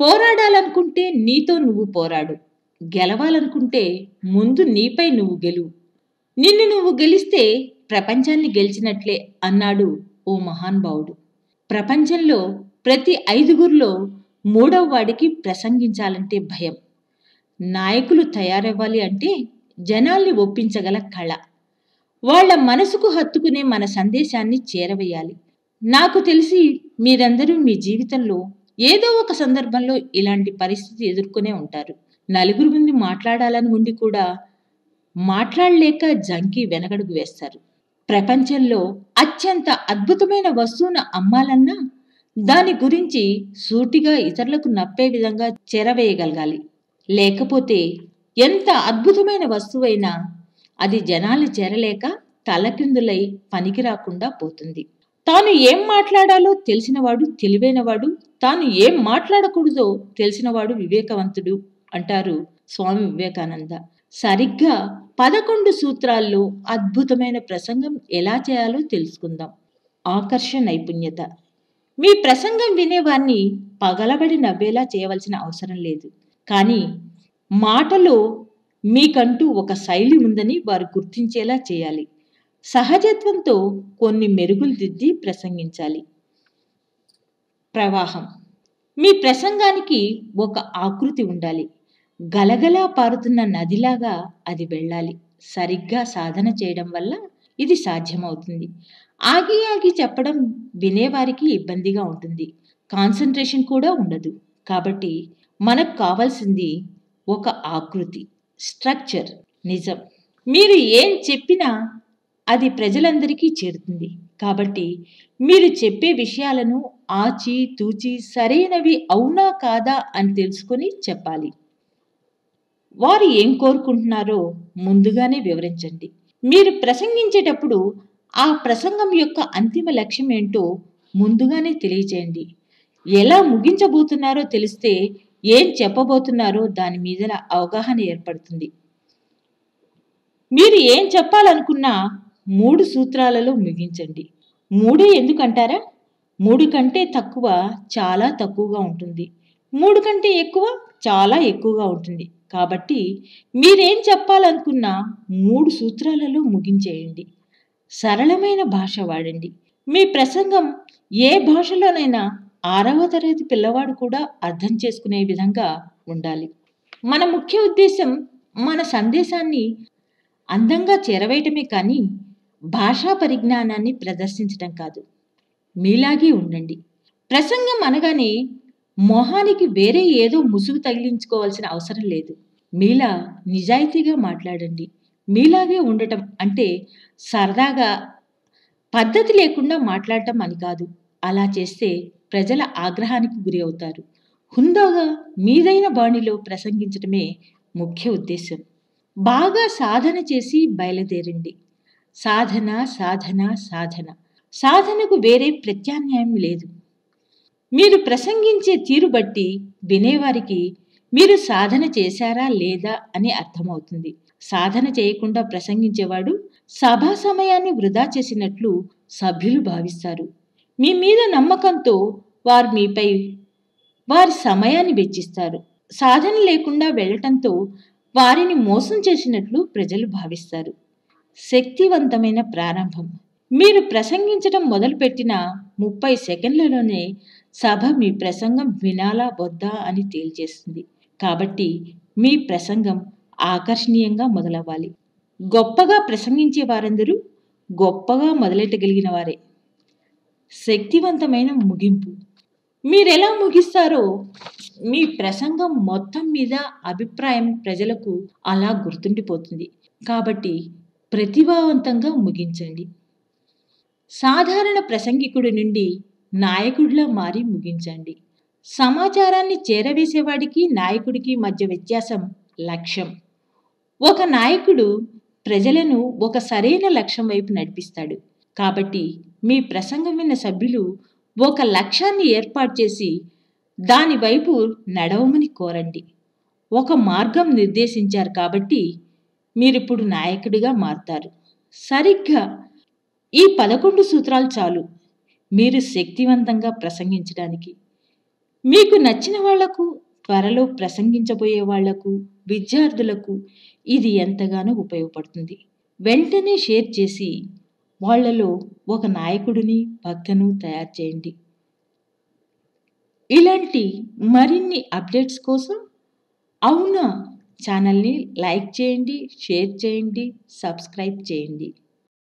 పోరాడాలనుకుంటే నీతో నువ్వు పోరాడు గెలవాలనుకుంటే ముందు నీపై నువ్వు గెలువు నిన్ను నువ్వు గెలిస్తే ప్రపంచాన్ని గెలిచినట్లే అన్నాడు ఓ మహానుభావుడు ప్రపంచంలో ప్రతి ఐదుగురిలో మూడవ వాడికి ప్రసంగించాలంటే భయం నాయకులు తయారవ్వాలి అంటే జనాల్ని ఒప్పించగల కళ వాళ్ళ మనసుకు హత్తుకునే మన సందేశాన్ని చేరవేయాలి నాకు తెలిసి మీరందరూ మీ జీవితంలో ఏదో ఒక సందర్భంలో ఇలాంటి పరిస్థితి ఎదుర్కొనే ఉంటారు నలుగురు ముందు మాట్లాడాలని ఉండి కూడా మాట్లాడలేక జంకి వెనకడుగు వేస్తారు ప్రపంచంలో అత్యంత అద్భుతమైన వస్తువును అమ్మాలన్నా దాని గురించి సూటిగా ఇతరులకు నప్పే విధంగా చేరవేయగలగాలి లేకపోతే ఎంత అద్భుతమైన వస్తువైనా అది జనాలు చేరలేక తలకిందులై పనికి రాకుండా పోతుంది తాను ఏం మాట్లాడాలో తెలిసినవాడు తెలివైనవాడు తాను ఏం మాట్లాడకూడదో తెలిసినవాడు వివేకవంతుడు అంటారు స్వామి వివేకానంద సరిగ్గా పదకొండు సూత్రాల్లో అద్భుతమైన ప్రసంగం ఎలా చేయాలో తెలుసుకుందాం ఆకర్ష నైపుణ్యత మీ ప్రసంగం వినేవాన్ని పగలబడి నవ్వేలా చేయవలసిన అవసరం లేదు కానీ మాటలో మీకంటూ ఒక శైలి ఉందని వారు గుర్తించేలా చేయాలి సహజత్వంతో కొన్ని మెరుగులు దిద్ది ప్రసంగించాలి ప్రవాహం మీ ప్రసంగానికి ఒక ఆకృతి ఉండాలి గలగలా పారుతున్న నదిలాగా అది వెళ్ళాలి సరిగ్గా సాధన చేయడం వల్ల ఇది సాధ్యమవుతుంది ఆగి ఆగి చెప్పడం వినేవారికి ఇబ్బందిగా ఉంటుంది కాన్సన్ట్రేషన్ కూడా ఉండదు కాబట్టి మనకు కావాల్సింది ఒక ఆకృతి స్ట్రక్చర్ నిజం మీరు ఏం చెప్పినా అది ప్రజలందరికీ చేరుతుంది కాబట్టి మీరు చెప్పే విషయాలను ఆచి తూచి సరైనవి అవునా కాదా అని తెలుసుకొని చెప్పాలి వారు ఏం కోరుకుంటున్నారో ముందుగానే వివరించండి మీరు ప్రసంగించేటప్పుడు ఆ ప్రసంగం యొక్క అంతిమ లక్ష్యం ఏంటో ముందుగానే తెలియచేయండి ఎలా ముగించబోతున్నారో తెలిస్తే ఏం చెప్పబోతున్నారో దాని మీద అవగాహన ఏర్పడుతుంది మీరు ఏం చెప్పాలనుకున్నా మూడు సూత్రాలలో ముగించండి మూడే ఎందుకంటారా మూడు కంటే తక్కువ చాలా తక్కువగా ఉంటుంది మూడు కంటే ఎక్కువ చాలా ఎక్కువగా ఉంటుంది కాబట్టి మీరేం చెప్పాలనుకున్నా మూడు సూత్రాలలో ముగించేయండి సరళమైన భాష వాడండి మీ ప్రసంగం ఏ భాషలోనైనా ఆరవ తరగతి పిల్లవాడు కూడా అర్థం చేసుకునే విధంగా ఉండాలి మన ముఖ్య ఉద్దేశం మన సందేశాన్ని అందంగా చేరవేయటమే కానీ భాషా పరిజ్ఞానాన్ని ప్రదర్శించటం కాదు మీలాగే ఉండండి ప్రసంగం అనగానే మొహానికి వేరే ఏదో ముసుగు తగిలించుకోవాల్సిన అవసరం లేదు మీలా నిజాయితీగా మాట్లాడండి మీలాగే ఉండటం అంటే సరదాగా పద్ధతి లేకుండా మాట్లాడటం అని కాదు అలా చేస్తే ప్రజల ఆగ్రహానికి గురి అవుతారు హుందాగా మీదైన బాణిలో ప్రసంగించడమే ముఖ్య ఉద్దేశం బాగా సాధన చేసి బయలుదేరండి సాధన సాధన సాధన సాధనకు వేరే ప్రత్యామ్నాయం లేదు మీరు ప్రసంగించే తీరు బట్టి వినేవారికి మీరు సాధన చేశారా లేదా అని అర్థమవుతుంది సాధన చేయకుండా ప్రసంగించేవాడు సభా సమయాన్ని వృధా చేసినట్లు సభ్యులు భావిస్తారు మీ మీద నమ్మకంతో వారు మీపై వారి సమయాన్ని వెచ్చిస్తారు సాధన లేకుండా వెళ్ళటంతో వారిని మోసం చేసినట్లు ప్రజలు భావిస్తారు శక్తివంతమైన ప్రారంభం మీరు ప్రసంగించడం మొదలుపెట్టిన ముప్పై సెకండ్లలోనే సభ మీ ప్రసంగం వినాలా వద్దా అని తేల్చేస్తుంది కాబట్టి మీ ప్రసంగం ఆకర్షణీయంగా మొదలవ్వాలి గొప్పగా ప్రసంగించే వారందరూ గొప్పగా మొదలెట్టగలిగిన వారే శక్తివంతమైన ముగింపు మీరెలా ముగిస్తారో మీ ప్రసంగం మొత్తం మీద అభిప్రాయం ప్రజలకు అలా గుర్తుండిపోతుంది కాబట్టి ప్రతిభావంతంగా ముగించండి సాధారణ ప్రసంగికుడి నుండి నాయకుడిలా మారి ముగించండి సమాచారాన్ని చేరవేసేవాడికి నాయకుడికి మధ్య వ్యత్యాసం లక్ష్యం ఒక నాయకుడు ప్రజలను ఒక సరైన లక్ష్యం వైపు నడిపిస్తాడు కాబట్టి మీ ప్రసంగం విన్న సభ్యులు ఒక లక్ష్యాన్ని ఏర్పాటు చేసి దాని వైపు నడవమని కోరండి ఒక మార్గం నిర్దేశించారు కాబట్టి మీరిప్పుడు నాయకుడిగా మారుతారు సరిగ్గా ఈ పదకొండు సూత్రాలు చాలు మీరు శక్తివంతంగా ప్రసంగించడానికి మీకు నచ్చిన వాళ్లకు త్వరలో ప్రసంగించబోయే వాళ్లకు విద్యార్థులకు ఇది ఎంతగానో ఉపయోగపడుతుంది వెంటనే షేర్ చేసి వాళ్ళలో ఒక నాయకుడిని భక్తను తయారు చేయండి ఇలాంటి మరిన్ని అప్డేట్స్ కోసం అవునా ఛానల్ని లైక్ చేయండి షేర్ చేయండి సబ్స్క్రైబ్ చేయండి